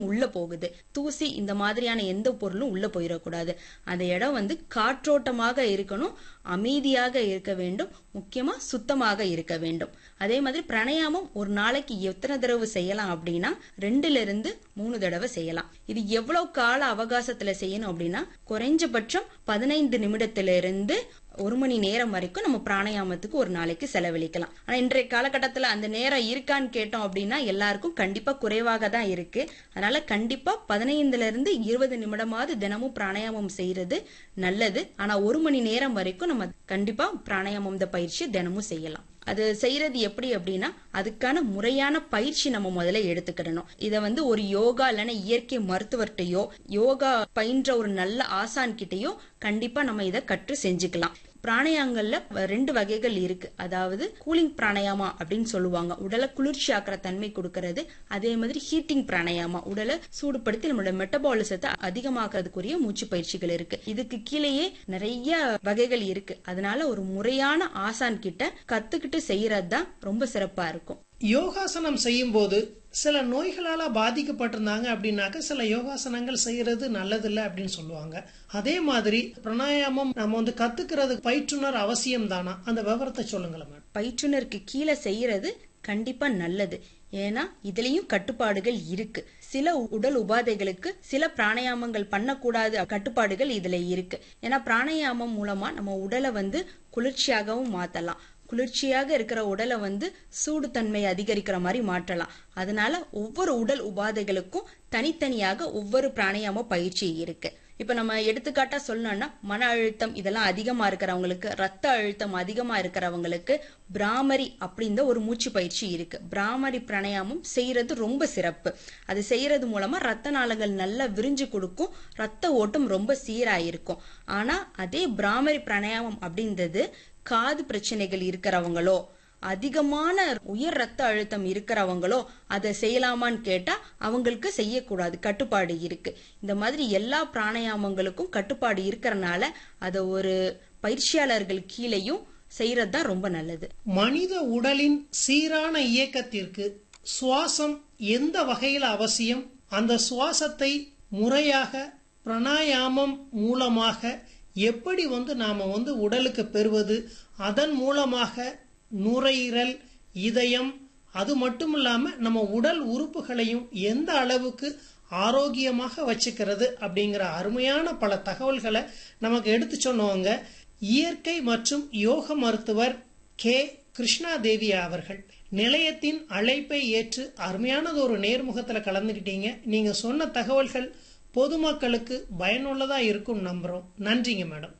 உள்ள போகுது தூசி இந்த மாதிரியான எந்த பொருளும் உள்ள போயிடக்கூடாது அந்த இடம் வந்து காற்றோட்டமாக இருக்கணும் அமைதியாக இருக்க வேண்டும் முக்கியமா சுத்தமாக இருக்க வேண்டும் அதே மாதிரி பிராணாயாமம் ஒரு நாளைக்கு எத்தனை தடவை செய்யலாம் அப்படின்னா ரெண்டுல இருந்து மூணு தடவை செய்யலாம் இது எவ்வளவு கால அவகாசத்துல செய்யணும் அப்படின்னா குறைஞ்சபட்சம் பதினைந்து நிமிடத்துல இருந்து ஒரு மணி நேரம் வரைக்கும் நம்ம பிராணாயாமத்துக்கு ஒரு நாளைக்கு செலவழிக்கலாம் ஆனா இன்றைய காலகட்டத்துல அந்த நேரம் இருக்கான்னு கேட்டோம் அப்படின்னா எல்லாருக்கும் கண்டிப்பா குறைவாக தான் இருக்கு அதனால கண்டிப்பா பதினைந்துல இருந்து இருபது நிமிடமாவது தினமும் பிராணாயாமம் செய்யறது நல்லது ஆனா ஒரு மணி நேரம் வரைக்கும் நம்ம கண்டிப்பா பிராணாயாமம் இந்த பயிற்சி தினமும் செய்யலாம் அது செய்யறது எப்படி அப்படின்னா அதுக்கான முறையான பயிற்சி நம்ம முதல்ல எடுத்துக்கிடணும் இத வந்து ஒரு யோகா இல்லைன்னா இயற்கை மருத்துவர்கிட்டயோ யோகா பயின்ற ஒரு நல்ல ஆசான் கிட்டயோ கண்டிப்பா நம்ம இதை கற்று செஞ்சுக்கலாம் பிராணாயாமங்கள்ல ரெண்டு வகைகள் இருக்கு அதாவது கூலிங் பிராணாயாமா அப்படின்னு சொல்லுவாங்க உடலை குளிர்ச்சி ஆக்கிற தன்மை கொடுக்கறது அதே மாதிரி ஹீட்டிங் பிராணாயாமா உடலை சூடுபடுத்தி நம்மளோட மெட்டபாலிசத்தை அதிகமாக்குறதுக்குரிய மூச்சு பயிற்சிகள் இருக்கு இதுக்கு கீழேயே நிறைய வகைகள் இருக்கு அதனால ஒரு முறையான ஆசான் கிட்ட கத்துக்கிட்டு செய்யறது தான் ரொம்ப சிறப்பா இருக்கும் யோகாசனம் செய்யும் போது சில நோய்களால பாதிக்கப்பட்டிருந்தாங்க அப்படின்னாக்க சில யோகாசனங்கள் செய்யறது நல்லதில்லை அப்படின்னு சொல்லுவாங்க அதே மாதிரி பிராணாயாமம் நம்ம வந்து கத்துக்கிறது பயிற்றுனர் அவசியம் தானா அந்த விவரத்தை சொல்லுங்களேன் மேடம் பயிற்றுனருக்கு கீழே செய்யறது கண்டிப்பா நல்லது ஏன்னா இதுலயும் கட்டுப்பாடுகள் இருக்கு சில உடல் உபாதைகளுக்கு சில பிராணாயாமங்கள் பண்ணக்கூடாது கட்டுப்பாடுகள் இதுல இருக்கு ஏன்னா பிராணாயாமம் மூலமா நம்ம உடலை வந்து குளிர்ச்சியாகவும் மாத்தலாம் குளிர்ச்சியாக இருக்கிற உடலை வந்து சூடு தன்மை அதிகரிக்கிற மாதிரி மாற்றலாம் அதனால ஒவ்வொரு உடல் உபாதைகளுக்கும் தனித்தனியாக ஒவ்வொரு பிராணாயாம பயிற்சி இருக்கு இப்ப நம்ம எடுத்துக்காட்டா சொல்லணும்னா மன அழுத்தம் இதெல்லாம் அதிகமா இருக்கிறவங்களுக்கு ரத்த அழுத்தம் அதிகமா இருக்கிறவங்களுக்கு பிராமரி அப்படின்ற ஒரு மூச்சு பயிற்சி இருக்கு பிராமரி பிராணாயாமம் செய்யறது ரொம்ப சிறப்பு அது செய்யறது மூலமா ரத்த நாளங்கள் நல்லா விரிஞ்சு கொடுக்கும் ரத்த ஓட்டம் ரொம்ப சீராயிருக்கும் ஆனா அதே பிராமரி பிராணாயாமம் அப்படின்றது காது பிரச்சனைகள் இருக்கிறவங்களோ அதிகமான உயர் ரத்த அழுத்தம் இருக்கிறவங்களோ அதை செய்யலாமான்னு கேட்டா அவங்களுக்கு செய்யக்கூடாது கட்டுப்பாடு இருக்கு இந்த மாதிரி எல்லா பிராணாயாமங்களுக்கும் கட்டுப்பாடு இருக்கிறனால அதை ஒரு பயிற்சியாளர்கள் கீழேயும் செய்யறது தான் ரொம்ப நல்லது மனித உடலின் சீரான இயக்கத்திற்கு சுவாசம் எந்த வகையில் அவசியம் அந்த சுவாசத்தை முறையாக பிராணாயாமம் மூலமாக எப்படி வந்து நாம வந்து உடலுக்கு பெறுவது அதன் மூலமாக நுரையீரல் இதயம் அது மட்டும் இல்லாம நம்ம உடல் உறுப்புகளையும் எந்த அளவுக்கு ஆரோக்கியமாக வச்சுக்கிறது அப்படிங்கிற அருமையான பல தகவல்களை நமக்கு எடுத்து சொன்னவங்க இயற்கை மற்றும் யோக மருத்துவர் கே கிருஷ்ணா தேவி அவர்கள் நிலையத்தின் அழைப்பை ஏற்று அருமையானது ஒரு நேர்முகத்துல கலந்துக்கிட்டீங்க நீங்க சொன்ன தகவல்கள் பொதுமக்களுக்கு பயனுள்ளதா இருக்கும் நம்புறோம் நன்றிங்க மேடம்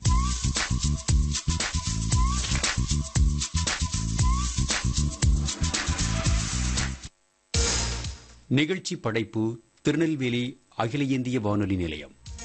நிகழ்ச்சி படைப்பு திருநெல்வேலி அகில இந்திய வானொலி நிலையம்